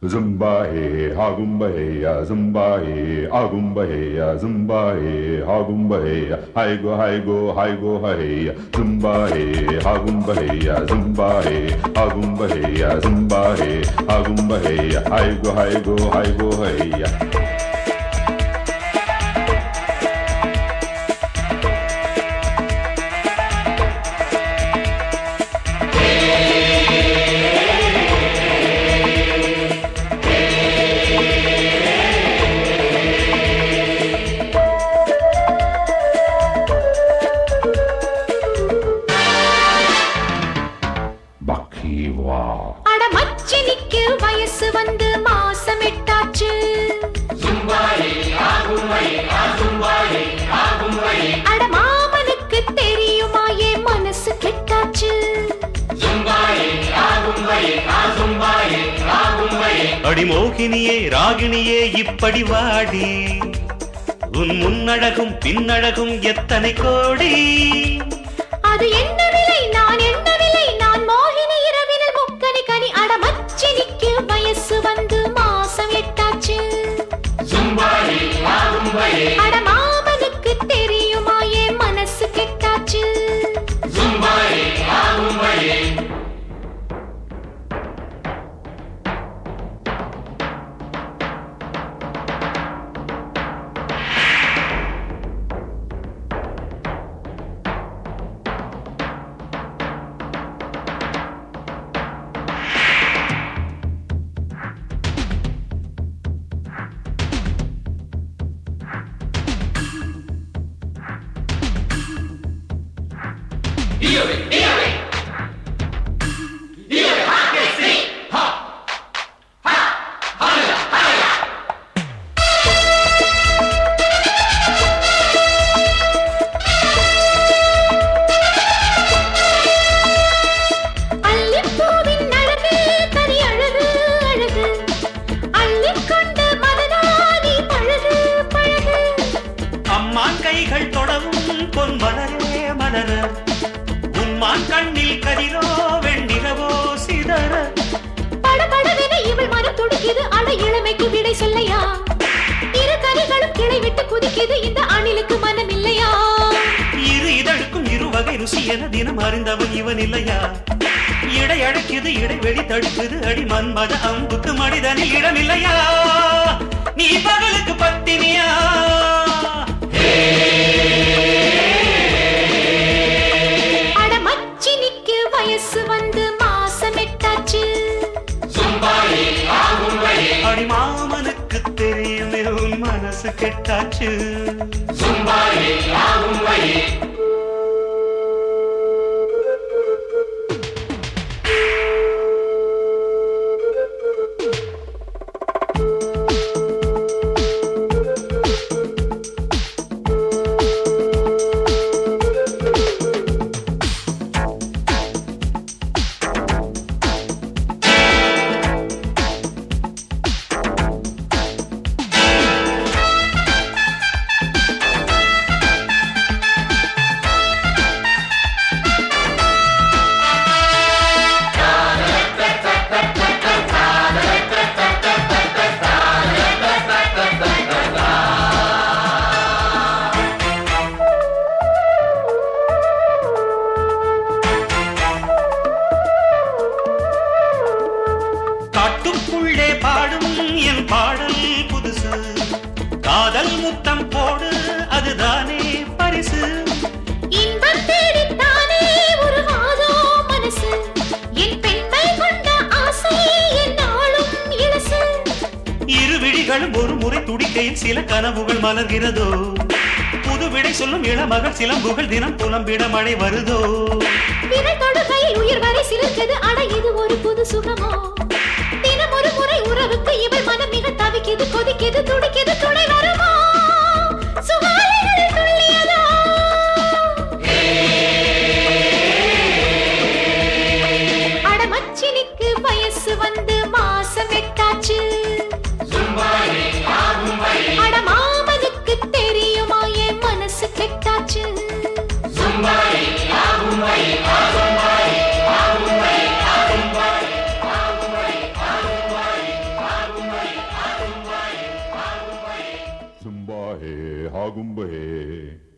Zumba hey, hagumba hey, ya zumba hey, agumba hey, ya zumba hey, hagumba hey, ya hi go hi go hi go hey, ya zumba hey, hagumba hey, ya zumba hey, agumba hey, ya zumba hey, hagumba hey, ya hi go hi go hi go hey, ya. Bakiwa. அட மச்சினிக்கு வயசு வந்து மாசம் எட்டாச்சு அட மாமனுக்கு தெரியுமா என் மனசு கெட்டாச்சு அடிமோகினியே ராகிணியே இப்படி வாடி உன் முன்னழகும் பின்னழகும் எத்தனை கோடி அது என்ன விலை நான் எண்ணவில்லை நான் மோகினி இரவினில் முக்கனி கனி அட மச்சினிக்கு வயசு வந்து மாசம் எட்டாச்சு அட மாமனுக்கு தெரியுமா என் மனசு கெட்டாச்சு அல்லிப்பூவின் அழகு தனி அழகு அழகு அள்ளிக்கொண்ட மனதானி பழகு பழகு அம்மான் கைகள் தொடவும் பொன் மலரே மலர உம்மான் கண்ணில் கதிரோ வெண்ணிலவோ சிதற படபடவென இவள் மனம் துடிக்குது அட இளமைக்கு விடை சொல்லையா இரு கனிகளும் கிளை விட்டு குதிக்குது இந்த அணிலுக்கு மனம் இல்லையா இரு இதழுக்கும் இரு வகை ருசி என தினம் அறிந்தவன் இவன் இல்லையா இடை அழைக்குது இடைவெளி தடுக்குது அடி மன்மத அம்புக்கு மனிதனில் இடமில்லையா நீ பகலுக்கு பத்தினியா அட மச்சினிக்கு வயசு வந்து மாசம் எட்டாச்சு அடி மாமனுக்கு தெரியுமே உன் மனசு கெட்டாச்சு காட்டுக்குள்ளே பாடும் என் பாடல் புதுசு காதல் முத்தம் போடு அதுதானே பரிசு இன்பம் தேடித்தானே ஒரு வாதோ மனசு என் பெண்மை கொண்ட ஆசை என்னாலும் இலசு இரு விழிகளும் ஒரு முறை துடிக்கையில் சில கனவுகள் மலர்கிறதோ புது விடை சொல்லும் இளமகள் சிலம்புகள் தினம் புலம்பிட மழை வருதோ விரல் தொடுகையில் உயிர் வரை சிலிர்க்குது அட இது ஒரு புது சுகமோ தினம் ஒரு முறை உறவுக்கு இவள் மனம் மிக தவிக்குது கொதிக்குது துடிக்குது துணை வருமோ சுகாலைகளில் துள்ளியதோ அட மச்சினிக்கு வயசு வந்து மாசம் எட்டாச்சு அட மாமனுக்கு தெரியுமா என் மனசு கெட்டாச்சு ஆகும்படி hey, ha gumba hey.